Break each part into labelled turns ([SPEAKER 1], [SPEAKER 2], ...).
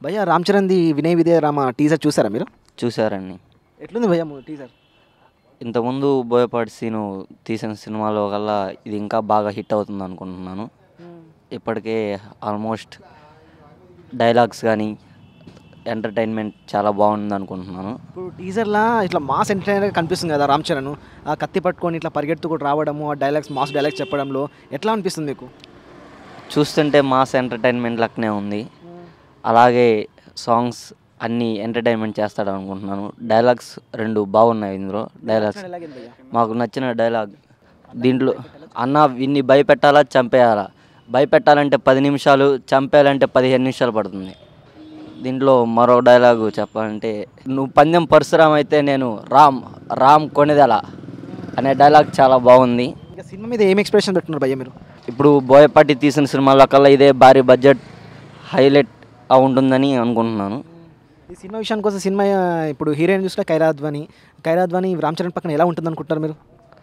[SPEAKER 1] భయ్య రామ్ చరణ్ది వినయ్ విజయ రామ టీజర్ చూసారా మీరు
[SPEAKER 2] చూశారండి
[SPEAKER 1] ఎట్లుంది భయ్య టీజర్
[SPEAKER 2] ఇంతకుముందు బోయపాటి సీను తీసిన సినిమాలో కల్లా ఇది ఇంకా బాగా హిట్ అవుతుంది అనుకుంటున్నాను ఇప్పటికే ఆల్మోస్ట్ డైలాగ్స్ కానీ ఎంటర్టైన్మెంట్ చాలా బాగుంది అనుకుంటున్నాను
[SPEAKER 1] ఇప్పుడు టీజర్లా ఇట్లా మాస్ ఎంటర్టైనర్గా కనిపిస్తుంది కదా రామ్ చరణ్ ఆ కత్తి పట్టుకొని ఇట్లా పరిగెత్తు కూడా రావడము ఆ డైలాగ్స్ మాస్ డైలాగ్స్ చెప్పడంలో ఎట్లా అనిపిస్తుంది మీకు
[SPEAKER 2] చూస్తుంటే మాస్ ఎంటర్టైన్మెంట్ లెక్కనే ఉంది అలాగే సాంగ్స్ అన్నీ ఎంటర్టైన్మెంట్ చేస్తాడు అనుకుంటున్నాను డైలాగ్స్ రెండు బాగున్నాయి ఇందులో డైలాగ్స్ మాకు నచ్చిన డైలాగ్ దీంట్లో అన్న విన్ని భయపెట్టాలా చంపేయాలా భయపెట్టాలంటే పది నిమిషాలు చంపేయాలంటే పదిహేను నిమిషాలు పడుతుంది దీంట్లో మరో డైలాగు చెప్పాలంటే నువ్వు పందెం పరశురాం అయితే నేను రామ్ రామ్ కొనిదెల అనే డైలాగ్ చాలా బాగుంది
[SPEAKER 1] ఇంకా సినిమా మీద ఏం ఎక్స్ప్రెషన్ పెట్టున్నారు భయ్య మీరు
[SPEAKER 2] ఇప్పుడు బోయపాటి తీసిన సినిమాల కల్లా ఇదే భారీ బడ్జెట్ హైలైట్ ఉంటుందని అనుకుంటున్నాను
[SPEAKER 1] ఈ సినిమా విషయానికి వస్తే సినిమా ఆ, ఇప్పుడు హీరోయిన్ చూసుకుంటే కైరాధ్వని కైరాధ్వని రామ్ చరణ్ పక్కన ఎలా ఉంటుంది అనుకుంటున్నారు మీరు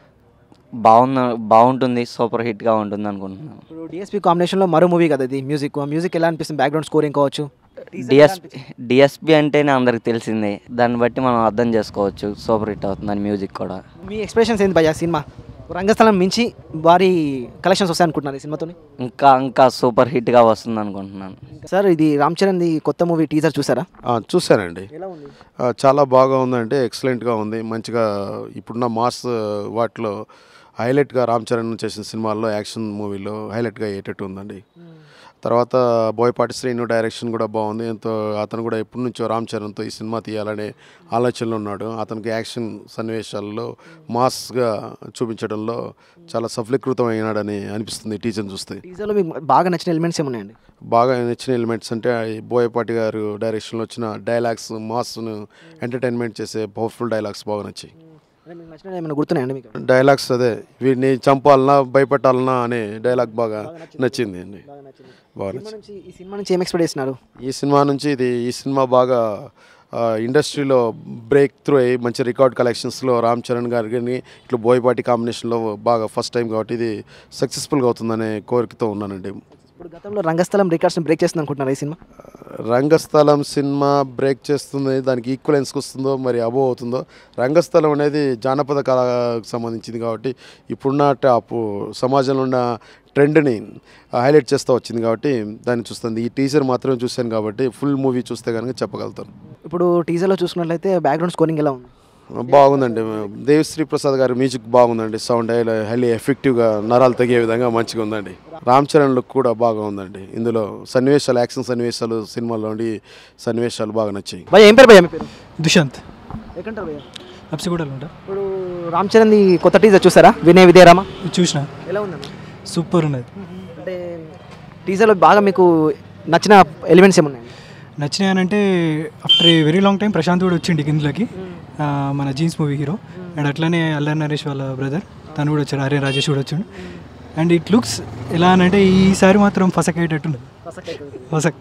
[SPEAKER 2] బాగుంది బాగుంటుంది సూపర్ హిట్గా ఉంటుంది అనుకుంటున్నాను
[SPEAKER 1] ఇప్పుడు డిఎస్పీ కాంబినేషన్లో మరో మూవీ కదా ఇది మ్యూజిక్ మ్యూజిక్ ఎలా అనిపిస్తుంది బ్యాక్గ్రౌండ్ స్కోరింగ్ కావచ్చు
[SPEAKER 2] డిఎస్పి డిఎస్పి అంటేనే అందరికి తెలిసిందే దాన్ని బట్టి మనం అర్థం చేసుకోవచ్చు సూపర్ హిట్ అవుతుందని మ్యూజిక్ కూడా
[SPEAKER 1] మీ ఎక్స్ప్రెషన్స్ ఏంది భయ్య సినిమా రంగస్థలం మించి భారీ కలెక్షన్స్ వస్తాయి అనుకుంటున్నారు ఈ సినిమాతో
[SPEAKER 2] ఇంకా ఇంకా సూపర్ హిట్గా వస్తుంది అనుకుంటున్నాను
[SPEAKER 1] సార్ ఇది రామ్ చరణ్ది కొత్త మూవీ టీజర్ చూసారా
[SPEAKER 3] ఆ, చూశానండి
[SPEAKER 1] ఎలా ఉంది
[SPEAKER 3] ఆ, చాలా బాగా ఉందంటే ఎక్సలెంట్గా ఉంది మంచిగా ఇప్పుడున్న మాస్ వాటిలో హైలైట్గా రామ్ చరణ్ చేసిన సినిమాల్లో యాక్షన్ మూవీలో హైలైట్గా అయ్యేటట్టు ఉందండి తర్వాత బోయపాటి శ్రీను డైరెక్షన్ కూడా బాగుంది ఎంతో అతను కూడా ఎప్పటి నుంచో రామ్ చరణ్తో ఈ సినిమా తీయాలనే ఆలోచనలో ఉన్నాడు అతనికి యాక్షన్ సన్నివేశాల్లో మాస్గా చూపించడంలో చాలా సఫలీకృతం అయినాడని అనిపిస్తుంది ఈ టీచర్ని చూస్తే
[SPEAKER 1] టీజర్లో మీకు బాగా నచ్చిన ఎలిమెంట్స్ ఏమున్నాయండి
[SPEAKER 3] బాగా నచ్చిన ఎలిమెంట్స్ అంటే ఈ బోయపాటి గారు డైరెక్షన్లో వచ్చిన డైలాగ్స్ మాస్ను ఎంటర్టైన్మెంట్ చేసే పవర్ఫుల్ డైలాగ్స్ బాగా నచ్చాయి
[SPEAKER 1] అంటే మీకు నచ్చిన ఏమైనా గుర్తున్నాయండి మీకు
[SPEAKER 3] డైలాగ్స్ అదే వీడిని చంపాలనా భయపెట్టాలనా అనే డైలాగ్ బాగా నచ్చింది అండి బాగా
[SPEAKER 1] సినిమా
[SPEAKER 3] నచ్చింది
[SPEAKER 1] నుంచి ఈ సినిమా నుంచి ఏం ఎక్స్పెక్ట్ చేస్తున్నారు
[SPEAKER 3] ఈ సినిమా నుంచి ఇది ఈ సినిమా బాగా ఆ, ఇండస్ట్రీలో బ్రేక్ త్రూ అయ్యి మంచి రికార్డ్ కలెక్షన్స్లో రామ్ చరణ్ గారి కానీ ఇట్లా బోయపాటి కాంబినేషన్లో బాగా ఫస్ట్ టైం కాబట్టి ఇది సక్సెస్ఫుల్గా అవుతుందనే కోరికతో ఉన్నానండి
[SPEAKER 1] ఇప్పుడు గతంలో రంగస్థలం రికార్డ్స్ని బ్రేక్ చేస్తుంది అనుకుంటున్నారు ఈ సినిమా
[SPEAKER 3] రంగస్థలం సినిమా బ్రేక్ చేస్తుంది దానికి ఈక్వలెన్స్కి వస్తుందో మరి అబో అవుతుందో రంగస్థలం అనేది జానపద కళకు సంబంధించింది కాబట్టి ఇప్పుడున్న టాప్ సమాజంలో ఉన్న ట్రెండ్ని హైలైట్ చేస్తూ వచ్చింది కాబట్టి దాన్ని చూస్తుంది ఈ టీజర్ మాత్రమే చూశాను కాబట్టి ఫుల్ మూవీ చూస్తే కనుక చెప్పగలుగుతాను
[SPEAKER 1] ఇప్పుడు టీజర్లో చూసుకున్నట్లయితే బ్యాక్గ్రౌండ్ స్కోరింగ్ ఎలా ఉంది
[SPEAKER 3] బాగుందండి దేవిశ్రీ ప్రసాద్ గారి మ్యూజిక్ బాగుందండి సౌండ్ హైలీ ఎఫెక్టివ్గా నరాలు తెగే విధంగా మంచిగా ఉందండి రామ్ చరణ్ లుక్ కూడా బాగా ఉందండి ఇందులో సన్నివేశాలు యాక్షన్ సన్నివేశాలు సినిమాలోని సన్నివేశాలు బాగా నచ్చాయి
[SPEAKER 1] భయ్య ఏం పేరు భయ్య మీ పేరు
[SPEAKER 4] దుష్యంత్
[SPEAKER 1] ఎక్కడంటారు భయ్య
[SPEAKER 4] అప్సిగూడలో ఉంటా
[SPEAKER 1] ఇప్పుడు రామ్ చరణ్ది కొత్త టీజర్ చూసారా వినయ్ విజయరామ
[SPEAKER 4] చూసిన
[SPEAKER 1] ఎలా ఉందన్న
[SPEAKER 4] సూపర్ ఉన్నది
[SPEAKER 1] అంటే టీజర్లో బాగా మీకు నచ్చిన ఎలిమెంట్స్ ఏమున్నాయి
[SPEAKER 4] నచ్చినాయి అని అంటే after a very long time Prashanth కూడా వచ్చిండు ఇందులోకి ఆ, మన జీన్స్ మూవీ హీరో అండ్ అట్లానే అల్లరి నరేష్ వాళ్ళ బ్రదర్ తను కూడా వచ్చాడు ఆర్యన్ రాజేష్ కూడా వచ్చాడు అండ్ ఇట్ లుక్స్ ఎలా అని అంటే ఈసారి మాత్రం ఫసక్ అయ్యేటట్టున్నది ఫసక్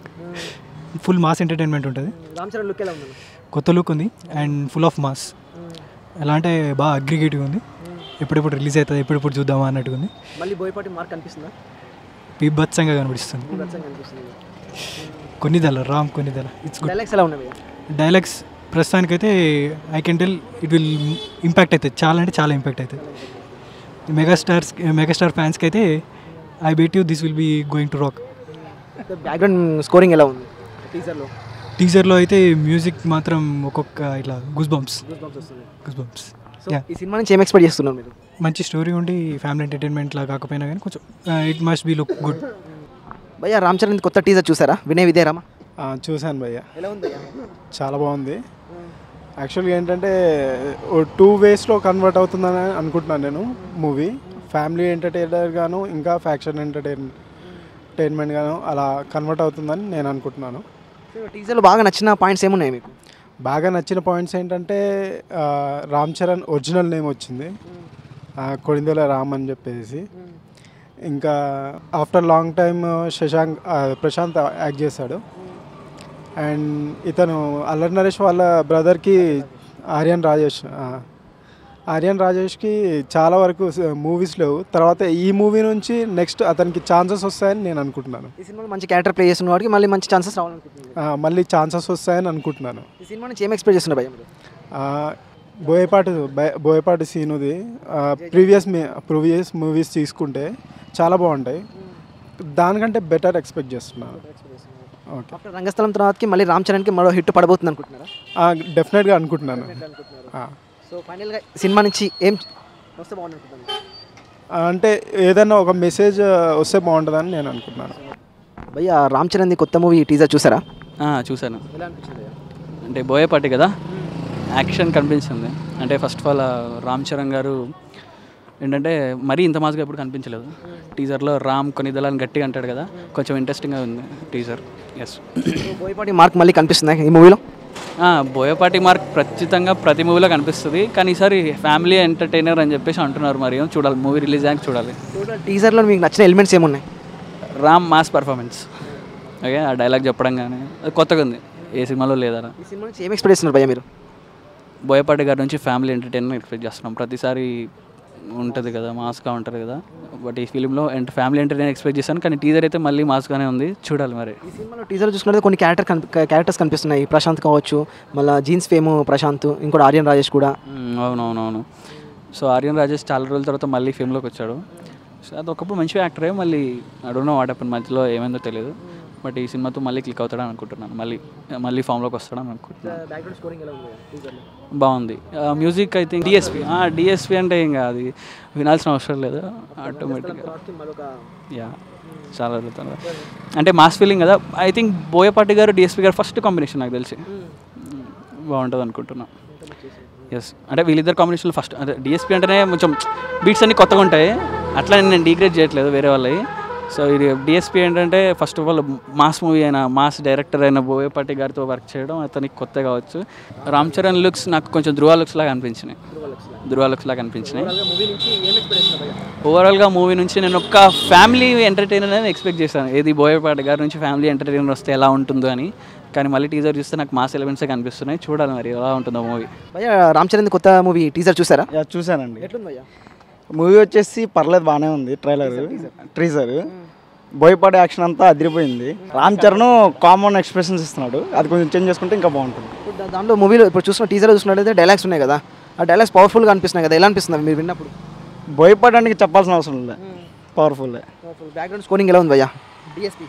[SPEAKER 4] ఫుల్ మాస్ ఎంటర్టైన్మెంట్ ఉంటుంది
[SPEAKER 1] రామ్ చరణ్ లుక్ ఎలా ఉంది
[SPEAKER 4] కొత్త లుక్ ఉంది అండ్ ఫుల్ ఆఫ్ మాస్ ఎలా అంటే బాగా అగ్రిగేటివ్ ఉంది ఎప్పుడెప్పుడు రిలీజ్ అవుతుంది ఎప్పుడెప్పుడు చూద్దామా అన్నట్టుగా ఉంది
[SPEAKER 1] మళ్ళీ బోయపాటి మార్క్ కనిపిస్తుందా
[SPEAKER 4] బీభత్సంగా కనిపిస్తుంది
[SPEAKER 1] కనిపిస్తుంది
[SPEAKER 4] కొన్ని దళ రామ్ కొన్ని దళ ఇట్స్ గుడ్
[SPEAKER 1] డైలాగ్స్ ఎలా ఉన్నాయి భయ్య
[SPEAKER 4] డైలాగ్స్ ప్రస్తుతానికైతే I can tell it will impact అవుతుంది చాలా అంటే చాలా ఇంపాక్ట్ అవుతుంది మెగాస్టార్స్ మెగాస్టార్ ఫ్యాన్స్కి అయితే I bet you this will be going to rock
[SPEAKER 1] background scoring ఎలా ఉంది టీజర్లో
[SPEAKER 4] టీజర్లో అయితే మ్యూజిక్ మాత్రం ఒక్కొక్క ఇట్లా గుస్ బంప్స్
[SPEAKER 1] వస్తుంది
[SPEAKER 4] గుస్ బంప్స్
[SPEAKER 1] సో ఈ సినిమా నుంచి ఏం ఎక్స్పెక్ట్ చేస్తున్నారు మీరు
[SPEAKER 4] మంచి స్టోరీ ఉండి ఫ్యామిలీ ఎంటర్టైన్మెంట్ లా కాకపోయినా కానీ కొంచెం it must be look good
[SPEAKER 1] భయ్య రామ్ చరణ్ కొత్త టీజర్ చూసారా వినయ్ విజయరామ
[SPEAKER 5] ఆ, చూశాను భయ్య
[SPEAKER 1] ఎలా ఉంది భయ్య
[SPEAKER 5] చాలా బాగుంది యాక్చువల్గా ఏంటంటే ఓ టూ వేస్లో కన్వర్ట్ అవుతుందని అనుకుంటున్నాను నేను మూవీ ఫ్యామిలీ ఎంటర్టైనర్ గాను ఇంకా ఫ్యాక్షన్ ఎంటర్టైన్ ఎంటర్టైన్మెంట్ గాను అలా కన్వర్ట్ అవుతుందని నేను అనుకుంటున్నాను
[SPEAKER 1] టీజర్లో బాగా నచ్చిన పాయింట్స్ ఏమున్నాయి మీకు
[SPEAKER 5] బాగా నచ్చిన పాయింట్స్ ఏంటంటే ఆ, రామ్ చరణ్ ఒరిజినల్ నేమ్ వచ్చింది ఆ, కొడిందెల రామ్ అని చెప్పేసి ఇంకా ఆఫ్టర్ లాంగ్ టైమ్ శశాంక్ ఆ, ప్రశాంత్ యాక్ట్ చేశాడు అండ్ ఇతను అల్లరి నరేష్ వాళ్ళ బ్రదర్కి ఆర్యన్ రాజేష్ ఆ, ఆర్యన్ రాజేష్కి చాలా వరకు మూవీస్ లేవు తర్వాత ఈ మూవీ నుంచి నెక్స్ట్ అతనికి ఛాన్సెస్ వస్తాయని నేను అనుకుంటున్నాను
[SPEAKER 1] ఈ సినిమాలో మంచి క్యారెక్టర్ ప్లే చేసిన వాడికి మళ్ళీ మంచి ఛాన్సెస్ రావాలనుకుంటున్నాను
[SPEAKER 5] ఆ, మళ్ళీ ఛాన్సెస్ వస్తాయని అనుకుంటున్నాను
[SPEAKER 1] ఈ సినిమా నుంచి ఏం ఎక్స్పెక్ట్ చేస్తున్నారు భయ్య మీరు
[SPEAKER 5] ఆ, బోయపాటి బయ- బోయపాటి సీనుది ప్రీవియస్ ప్రీవియస్ మూవీస్ తీసుకుంటే చాలా బాగుంటాయి దానికంటే బెటర్ ఎక్స్పెక్ట్ చేస్తున్నాను ఓకే
[SPEAKER 1] ఆఫ్టర్ రంగస్థలం తర్వాతకి మళ్ళీ రామ్ చరణ్కి మరో హిట్ పడబోతుంది అనుకుంటున్నారా
[SPEAKER 5] డెఫినెట్గా అనుకుంటున్నాను ఆ.
[SPEAKER 1] సో ఫైనల్గా సినిమా నుంచి ఏం వస్తే బాగుంది అనుకుంటున్నాను
[SPEAKER 5] అంటే ఏదైనా ఒక మెసేజ్ వస్తే బాగుంటుందని నేను అనుకుంటున్నాను
[SPEAKER 1] భయ్య రామ్ చరణ్ది కొత్త మూవీ టీజర్ చూసారా
[SPEAKER 6] ఆ, చూశాను
[SPEAKER 1] ఎలా అనిపించింది
[SPEAKER 6] అంటే బోయేపాటి కదా యాక్షన్ కనిపించింది అంటే first of all Ram Charan గారు ఏంటంటే మరీ ఇంత మాస్గా ఎప్పుడు కనిపించలేదు టీజర్లో రామ్ కొన్ని దళాన్ని గట్టిగా అంటాడు కదా కొంచెం ఇంట్రెస్టింగ్గా ఉంది టీజర్ ఎస్
[SPEAKER 1] బోయపాటి మార్క్ మళ్ళీ కనిపిస్తుంది ఈ మూవీలో
[SPEAKER 6] బోయపాటి మార్క్ ఖచ్చితంగా ప్రతి మూవీలో కనిపిస్తుంది కానీ ఈసారి ఫ్యామిలీ ఎంటర్టైనర్ అని చెప్పేసి అంటున్నారు మరి ఏం చూడాలి మూవీ రిలీజ్ అయ్యాక చూడాలి
[SPEAKER 1] టోటల్ టీజర్లో మీకు నచ్చిన ఎలిమెంట్స్ ఏమున్నాయి
[SPEAKER 6] రామ్ మాస్ పర్ఫార్మెన్స్ ఓకే ఆ డైలాగ్ చెప్పడం కానీ అది కొత్తగా ఉంది ఏ సినిమాలో లేదా
[SPEAKER 1] ఈ సినిమా నుంచి ఏం ఎక్స్పెక్ట్ చేస్తున్నారు భయ్య మీరు
[SPEAKER 6] బోయపాటి గారి నుంచి ఫ్యామిలీ ఎంటర్టైన్మెంట్ ఎక్స్పెక్ట్ చేస్తున్నాం ప్రతిసారి ఉంటుంది కదా మాస్గా ఉంటుంది కదా బట్ ఈ ఫిలింలో ఎంట ఫ్యామిలీ ఎంటర్టైన్ ఎక్స్పెక్ట్ చేశాను కానీ టీజర్ అయితే మళ్ళీ మాస్గానే ఉంది చూడాలి మరి
[SPEAKER 1] ఈ సినిమాలో టీజర్ చూసుకుంటే కొన్ని క్యారెక్టర్ క్యారెక్టర్స్ కనిపిస్తున్నాయి ప్రశాంత్ కావచ్చు మళ్ళీ జీన్స్ ఫేమ్ ప్రశాంత్ ఇంకోటి ఆర్యన్ రాజేష్ కూడా
[SPEAKER 6] మ్మ్, అవునవునవును సో ఆర్యన్ రాజేష్ చాలా రోజుల తర్వాత మళ్ళీ ఫేమ్లోకి వచ్చాడు సో అది ఒకప్పుడు మంచి యాక్టరే మళ్ళీ అడుగున వాటప్పని మధ్యలో ఏమైందో తెలియదు బట్ ఈ సినిమాతో మళ్ళీ క్లిక్ అవుతాడని అనుకుంటున్నాను మళ్ళీ మళ్ళీ ఫామ్లోకి వస్తాడని అనుకుంటున్నాను
[SPEAKER 1] బ్యాక్గ్రౌండ్ స్కోరింగ్ ఎలా ఉంది టీజర్లో
[SPEAKER 6] బాగుంది మ్యూజిక్ అయితే డిఎస్పి డిఎస్పి అంటే ఇంకా అది వినాల్సిన అవసరం లేదు ఆటోమేటిక్గా యా చాలా అడుగుతాను అంటే మాస్ ఫీలింగ్ కదా ఐ థింక్ బోయపాటి గారు డిఎస్పి గారు ఫస్ట్ కాంబినేషన్ నాకు తెలిసి బాగుంటుంది అనుకుంటున్నా ఎస్ అంటే వీళ్ళిద్దరు కాంబినేషన్లో ఫస్ట్ అంటే డిఎస్పి అంటేనే కొంచెం బీట్స్ అన్ని కొత్తగా ఉంటాయి అట్లా నేను డిగ్రేడ్ చేయట్లేదు వేరే వాళ్ళవి సో ఇది డిఎస్పి ఏంటంటే first of all mass movie అయిన మాస్ డైరెక్టర్ అయిన బోయపాటి గారితో వర్క్ చేయడం అతనికి కొత్త కావచ్చు రామ్ చరణ్ లుక్స్ నాకు కొంచెం ధృవ లుక్స్ లాగా అనిపించినాయి ధృవ లుక్స్ లాగా అనిపించినాయి
[SPEAKER 1] మూవీ నుంచి ఏం ఎక్స్పెక్ట్ చేస్తున్నారు భయ్య
[SPEAKER 6] ఓవరాల్గా మూవీ నుంచి నేను ఒక ఫ్యామిలీ ఎంటర్టైనర్ అని ఎక్స్పెక్ట్ చేశాను ఏది బోయపాటి గారి నుంచి ఫ్యామిలీ ఎంటర్టైనర్ వస్తే ఎలా ఉంటుందో అని కానీ మళ్ళీ టీజర్ చూస్తే నాకు మాస్ ఎలిమెంట్సే కనిపిస్తున్నాయి చూడాలి మరి ఎలా ఉంటుందో మూవీ
[SPEAKER 1] భయ్య రామ్ చరణ్ కొత్త మూవీ టీజర్ చూసారా
[SPEAKER 7] యా చూశానండి
[SPEAKER 1] ఎట్లుంది భయ్య
[SPEAKER 7] మూవీ వచ్చేసి పర్లేదు బాగానే ఉంది ట్రైలర్ ట్రీజర్ బోయపాటి యాక్షన్ అంతా అదిరిపోయింది రామ్ చరణ్ కామన్ ఎక్స్ప్రెషన్స్ ఇస్తున్నాడు అది కొంచెం చేంజ్ చేసుకుంటే ఇంకా బాగుంటుంది
[SPEAKER 1] ఇప్పుడు దా- దాంట్లో మూవీలో ఇప్పుడు చూసిన టీజర్ చూసినట్లయితే డైలాగ్స్ ఉన్నాయి కదా ఆ డైలాగ్స్ పవర్ఫుల్గా అనిపిస్తున్నాయి కదా ఎలా అనిపిస్తుంది మీరు విన్నప్పుడు
[SPEAKER 7] బోయపాటి అంటే చెప్పాల్సిన అవసరం లేదు పవర్ఫుల్
[SPEAKER 1] బ్యాక్గ్రౌండ్ స్కోరింగ్ ఎలా ఉంది భయ్య డిఎస్పీ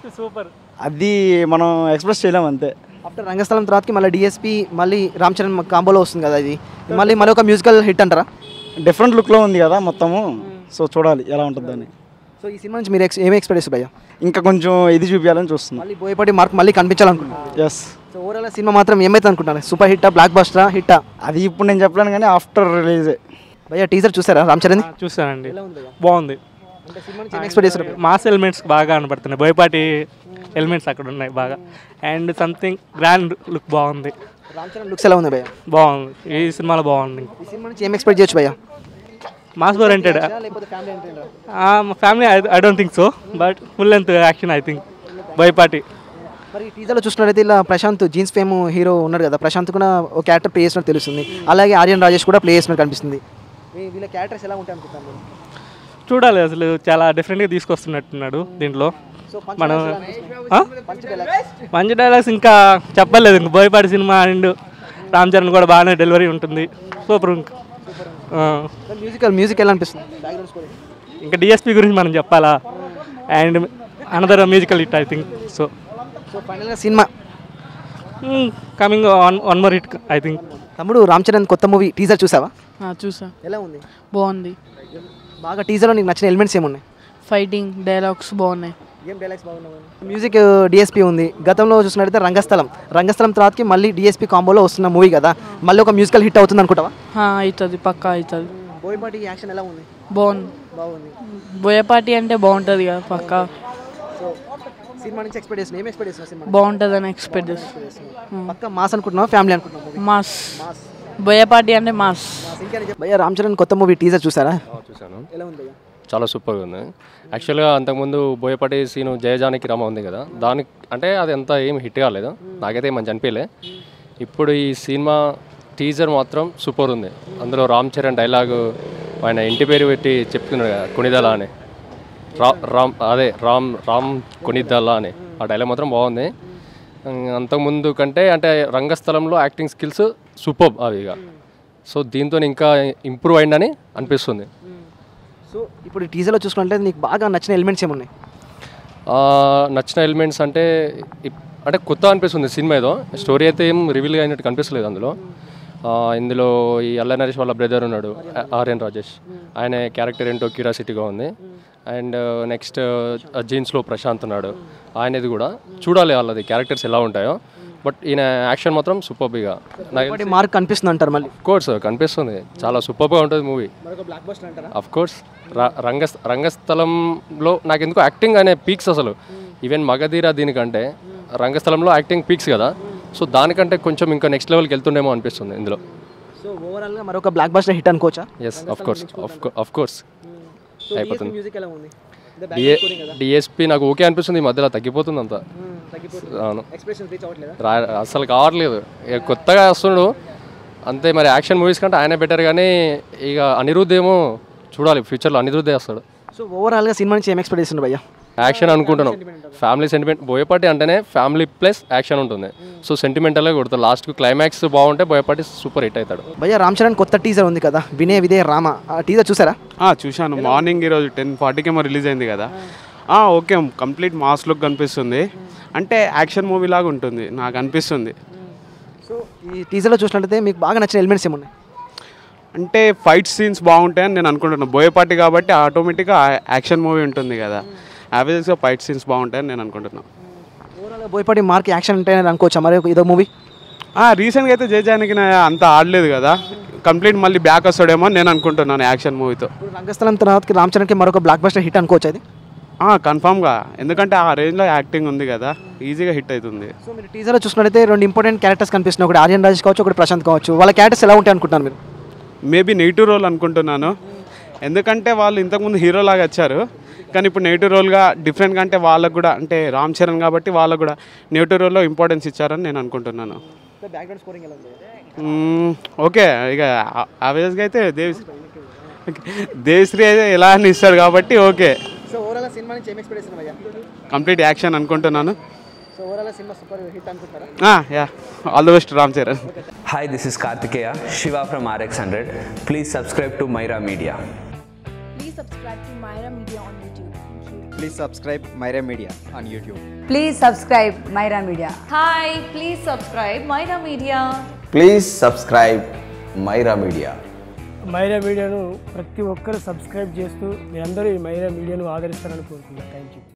[SPEAKER 7] అది మనం ఎక్స్ప్రెస్ చేయలేం అంతే
[SPEAKER 1] ఆఫ్టర్ రంగస్థలం తర్వాతకి మళ్ళీ డిఎస్పీ మళ్ళీ రామ్ చరణ్ కాంబోలో వస్తుంది కదా ఇది మళ్ళీ మళ్ళీ ఒక మ్యూజికల్ హిట్ అంటారా
[SPEAKER 7] డిఫరెంట్ లుక్లో ఉంది కదా మొత్తము సో చూడాలి ఎలా ఉంటుందని
[SPEAKER 1] సో ఈ సినిమా నుంచి మీరు ఎక్స్ ఏమి ఎక్స్పెక్ట్ చేస్తారు భయ్య
[SPEAKER 7] ఇంకా కొంచెం ఇది చూపించాలని చూస్తున్నాం
[SPEAKER 1] మళ్ళీ బోయపాటి మార్క్ మళ్ళీ కనిపించాలనుకుంటున్నారు
[SPEAKER 7] ఎస్
[SPEAKER 1] సో ఓవరాల్ సినిమా మాత్రం ఏమైతే అనుకుంటున్నారు సూపర్ హిట్టా బ్లాక్ బస్టరా హిట్టా
[SPEAKER 7] అది ఇప్పుడు నేను చెప్పలేను కానీ ఆఫ్టర్ రిలీజే
[SPEAKER 1] భయ్య టీజర్ చూసారా రామ్ చరణ్
[SPEAKER 8] చూసానండి బాగుంది
[SPEAKER 1] అంటే సినిమా నుంచి ఏం ఎక్స్పెక్ట్ చేస్తారు
[SPEAKER 8] మాస్ ఎలిమెంట్స్ బాగా కనబడుతున్నాయి బోయపాటి ఎలిమెంట్స్ అక్కడ ఉన్నాయి బాగా అండ్ సంథింగ్ గ్రాండ్ లుక్ బాగుంది
[SPEAKER 1] రామ్ చరణ్ లుక్స్ ఎలా ఉంది భయ్య
[SPEAKER 8] బాగుంది ఈ సినిమాలో బాగుంది
[SPEAKER 1] ఈ సినిమా నుంచి ఏం ఎక్స్పెక్ట్ చేయొచ్చు భయ్య
[SPEAKER 8] మాస్ ఓరియంటెడ్
[SPEAKER 1] లేకపోతే ఫ్యామిలీ ఎంటర్టైనర్
[SPEAKER 8] మా family I don't think so but full length action I think Boyapati
[SPEAKER 1] మరి టీజర్లో చూసినట్లయితే ఇలా ప్రశాంత్ జీన్స్ ఫేమ్ హీరో ఉన్నాడు కదా ప్రశాంత్ కూడా ఒక క్యారెక్టర్ ప్లే చేసినట్టు తెలుస్తుంది అలాగే ఆర్యన్ రాజేష్ కూడా ప్లే చేసినట్టు కనిపిస్తుంది వీ- వీళ్ళ క్యారెక్టర్స్ ఎలా ఉంటాయి అనుకుంటాను మీరు?
[SPEAKER 8] చూడాలి అసలు చాలా డిఫరెంట్గా తీసుకొస్తున్నట్టున్నాడు దీంట్లో
[SPEAKER 1] సో పంచ్
[SPEAKER 8] మనం
[SPEAKER 1] ఎలా అనిపిస్తుంది?
[SPEAKER 8] ఆ?
[SPEAKER 1] Punch dialogues.
[SPEAKER 8] మంచి డైలాగ్స్ ఇంకా చెప్పలేదు ఇంక బోయపాటి సినిమా అండ్ రామ్ చరణ్ కూడా బాగానే డెలివరీ ఉంటుంది సూపర్ ఇంకా ఆ.
[SPEAKER 1] మరి మ్యూజికల్ మ్యూజిక్ ఎలా అనిపిస్తుంది బ్యాక్గ్రౌండ్ స్కోరింగ్
[SPEAKER 8] ఇంకా డిఎస్పి గురించి మనం చెప్పాలా and another musical hit I think so
[SPEAKER 1] so ఫైనల్గా cinema
[SPEAKER 8] coming one one more hit I think
[SPEAKER 1] తమ్ముడు రామ్ చరణ్ కొత్త మూవీ టీజర్ చూసావా
[SPEAKER 9] చూసా
[SPEAKER 1] ఎలా ఉంది
[SPEAKER 9] బాగుంది
[SPEAKER 1] బాగా టీజర్లో నీకు నచ్చిన ఎలిమెంట్స్ ఏమున్నాయి
[SPEAKER 9] ఫైటింగ్ డైలాగ్స్ బాగున్నాయి
[SPEAKER 1] ఏం డైలాగ్స్ బాగున్నాయి మ్యూజిక్ డిఎస్పీ ఉంది గతంలో చూసినట్టయితే రంగస్థలం రంగస్థలం తర్వాతకి మళ్ళీ డిఎస్పీ కాంబోలో వస్తున్న మూవీ కదా మళ్ళీ ఒక మ్యూజికల్ హిట్ అవుతుంది అనుకుంటావా
[SPEAKER 9] అవుతుంది పక్కా అవుతుంది
[SPEAKER 1] బోయపాటి యాక్షన్ ఎలా ఉంది
[SPEAKER 9] బాగుంది
[SPEAKER 1] బాగుంది
[SPEAKER 9] బోయపాటి అంటే బాగుంటుంది కదా పక్కా
[SPEAKER 1] సో సినిమా నుంచి ఎక్స్పెక్ట్ చేసిన ఏం ఎక్స్పెక్ట్ చేసిన సినిమా
[SPEAKER 9] బాగుంటుంది అని ఎక్స్పెక్ట్ చేస్తాను
[SPEAKER 1] పక్క మాస్ అనుకుంటున్నావా ఫ్యామిలీ అనుకుంటున్నావా
[SPEAKER 9] మాస్ బోయపాటి అంటే మాస్
[SPEAKER 1] భయ్యా రామ్ చరణ్ కొత్త మూవీ టీజర్ చూసారా
[SPEAKER 10] చూశాను
[SPEAKER 1] ఎలా ఉంది భయ్యా
[SPEAKER 10] చాలా సూపర్గా ఉంది యాక్చువల్గా అంతకుముందు బోయపాటి సీను జయజానకి రామ ఉంది కదా దానికి అంటే అది అంత ఏం హిట్ కాలేదు నాకైతే మంచి అనిపించలే ఇప్పుడు ఈ సినిమా టీజర్ మాత్రం సూపర్ ఉంది అందులో రామ్ చరణ్ డైలాగు ఆయన ఇంటి పేరు పెట్టి చెప్తున్నాడు కదా కొనిదల అని రా రామ్ అదే రామ్ రామ్ కొనిదల అని ఆ డైలాగ్ మాత్రం బాగుంది ఉమ్, అంతకుముందు కంటే అంటే రంగస్థలంలో యాక్టింగ్ స్కిల్స్ సూపర్ అవి ఇక సో దీంతో ఇంకా ఇంప్రూవ్ అయిందని అనిపిస్తుంది
[SPEAKER 1] సో ఇప్పుడు టీజర్లో చూసుకుంటే నీకు బాగా నచ్చిన ఎలిమెంట్స్ ఏమున్నాయి
[SPEAKER 10] ఆ, నచ్చిన ఎలిమెంట్స్ అంటే ఇప్- అంటే కొత్త అనిపిస్తుంది సినిమా ఏదో స్టోరీ అయితే ఏం రివీల్ అయినట్టు కనిపిస్తలేదు అందులో ఆ, ఇందులో ఈ అల్ల నరేష్ వాళ్ళ బ్రదర్ ఉన్నాడు ఆ- ఆర్యన్ రాజేష్ ఆయన క్యారెక్టర్ ఏంటో క్యూరియాసిటీగా ఉంది అండ్ నెక్స్ట్ జీన్స్లో ప్రశాంత్ ఉన్నాడు ఆయనది కూడా చూడాలి వాళ్ళది క్యారెక్టర్స్ ఎలా ఉంటాయో బట్ ఈయన యాక్షన్ మాత్రం సూపర్గా
[SPEAKER 1] ఒకటి మార్క్ కనిపిస్తుంది అంటారు మళ్ళీ
[SPEAKER 10] కోర్స్ కనిపిస్తుంది చాలా సూపర్గా ఉంటుంది మూవీ
[SPEAKER 1] మరొక బ్లాక్ బస్టర్ అంటారా
[SPEAKER 10] అఫ్ కోర్స్ రంగ రంగస్థలంలో నాకు ఎందుకు యాక్టింగ్ అనే పీక్స్ అసలు ఈవెన్ మగధీర దీనికంటే రంగస్థలంలో యాక్టింగ్ పీక్స్ కదా సో దానికంటే కొంచెం ఇంకా నెక్స్ట్ లెవెల్కి వెళ్తుండేమో అనిపిస్తుంది ఇందులో
[SPEAKER 1] సో ఓవరాల్గా మరొక బ్లాక్ బస్టర్ హిట్ అనుకోవచ్చా
[SPEAKER 10] yes of course of course
[SPEAKER 1] so
[SPEAKER 10] అయిపోతుంది
[SPEAKER 1] మ్యూజిక్ ఎలా ఉంది
[SPEAKER 10] డిఏ డిఎస్పి నాకు ఓకే అనిపిస్తుంది ఈ మధ్యలో తగ్గిపోతుంది అంతా అవును
[SPEAKER 1] ఎక్స్ప్రెషన్ రీచ్ అవ్వట్లేదా
[SPEAKER 10] రా అసలు కావట్లేదు ఇక కొత్తగా వస్తున్నాడు అంతే మరి యాక్షన్ మూవీస్ కంటే ఆయన బెటర్ కానీ ఇక అనిరుద్ధ్ ఏమో చూడాలి ఫ్యూచర్లో అనిరుద్ధే వస్తాడు
[SPEAKER 1] సో ఓవరాల్గా సినిమా నుంచి ఏం ఎక్స్పెక్ట్ చేస్తుంది భయ్యా
[SPEAKER 10] యాక్షన్ అనుకుంటున్నాం ఫ్యామిలీ సెంటిమెంట్ బోయపాటి అంటేనే ఫ్యామిలీ ప్లస్ యాక్షన్ ఉంటుంది సో సెంటిమెంటల్గా కొడతాడు లాస్ట్కి క్లైమాక్స్ బాగుంటే బోయపాటి సూపర్ హిట్ అవుతాడు
[SPEAKER 1] భయ్యా రామ్ చరణ్ కొత్త టీజర్ ఉంది కదా వినే విదే రామ ఆ టీజర్ చూసారా
[SPEAKER 11] ఆ, చూశాను మార్నింగ్ ఈరోజు టెన్ ఫార్టీకేమో రిలీజ్ అయింది కదా ఆ, ఓకే కంప్లీట్ మాస్ లుక్ కనిపిస్తుంది అంటే యాక్షన్ మూవీ లాగా ఉంటుంది నాకు అనిపిస్తుంది
[SPEAKER 1] సో ఈ టీజర్లో చూసినట్లయితే మీకు బాగా నచ్చిన ఎలిమెంట్స్ ఏమున్నాయి
[SPEAKER 11] అంటే ఫైట్ సీన్స్ బాగుంటాయని నేను అనుకుంటున్నాను బోయపాటి కాబట్టి ఆటోమేటిక్గా యాక్షన్ మూవీ ఉంటుంది కదా యావరేజ్గా ఫైట్ సీన్స్ బాగుంటాయని నేను అనుకుంటున్నాను
[SPEAKER 1] ఓవరాల్గా బోయపాటి మార్క్ యాక్షన్ అంటే అనుకోవచ్చా మరి ఒక ఇదో మూవీ
[SPEAKER 11] రీసెంట్గా అయితే జయజానికి అంత ఆడలేదు కదా కంప్లీట్ మళ్ళీ బ్యాక్ వస్తాడేమో అని నేను అనుకుంటున్నాను యాక్షన్ మూవీతో
[SPEAKER 1] ఇప్పుడు రంగస్థలం తర్వాతకి రామ్ చరణ్కి మరొక బ్లాక్ బస్టర్ హిట్ అనుకోవచ్చు అది
[SPEAKER 11] కన్ఫామ్గా ఎందుకంటే ఆ రేంజ్లో యాక్టింగ్ ఉంది కదా ఈజీగా హిట్ అవుతుంది
[SPEAKER 1] సో మీరు టీజర్లో చూసినట్లయితే రెండు ఇంపార్టెంట్ క్యారెక్టర్స్ కనిపిస్తున్నాయి ఒకటి ఆర్యన్ రాజేష్ కావచ్చు ఒకటి ప్రశాంత్ కావచ్చు వాళ్ళ క్యారెక్టర్స్ ఎలా ఉంటాయి అనుకుంటున్నారు మీరు
[SPEAKER 11] మేబీ నెగిటివ్ రోల్ అనుకుంటున్నాను ఎందుకంటే వాళ్ళు ఇంతకుముందు హీరో లాగా వచ్చారు కానీ ఇప్పుడు నెగిటివ్ రోల్గా డిఫరెంట్గా అంటే వాళ్ళకు కూడా అంటే రామ్ చరణ్ కాబట్టి వాళ్ళకు కూడా నెగిటివ్ రోల్లో ఇంపార్టెన్స్ ఇచ్చారని నేను అనుకుంటున్నాను
[SPEAKER 1] బ్యాక్గ్రౌండ్ స్కోరింగ్ ఎలా ఉంది
[SPEAKER 11] మ్మ్, ఓకే ఇక ఆవేజ్గా అయితే దేవి దేవిశ్రీ అయితే ఎలా అని ఇస్తాడు కాబట్టి ఓకే
[SPEAKER 1] సో ఓవరాల్ సినిమా నుంచి ఏం ఎక్స్పెక్ట్ చేస్తున్నాం భయ్యా
[SPEAKER 11] కంప్లీట్ యాక్షన్ అనుకుంటున్నాను
[SPEAKER 1] so overall cinema super hit అనుకుంటారా
[SPEAKER 11] yeah all the best Ram Charan
[SPEAKER 12] Hi, this is Kartikeya, Shiva from RX100. Please subscribe to Myra Media.
[SPEAKER 13] Please subscribe to Myra Media on YouTube.
[SPEAKER 14] Please subscribe Myra Media on YouTube.
[SPEAKER 15] Please subscribe Myra Media.
[SPEAKER 16] Hi, please subscribe Myra Media.
[SPEAKER 17] Please subscribe Myra Media
[SPEAKER 18] Myra మీడియాను ప్రతి ఒక్కరు subscribe చేస్తూ మీరందరూ ఈ మైరా మీడియాను ఆదరిస్తారని కోరుకుంటున్నాను thank you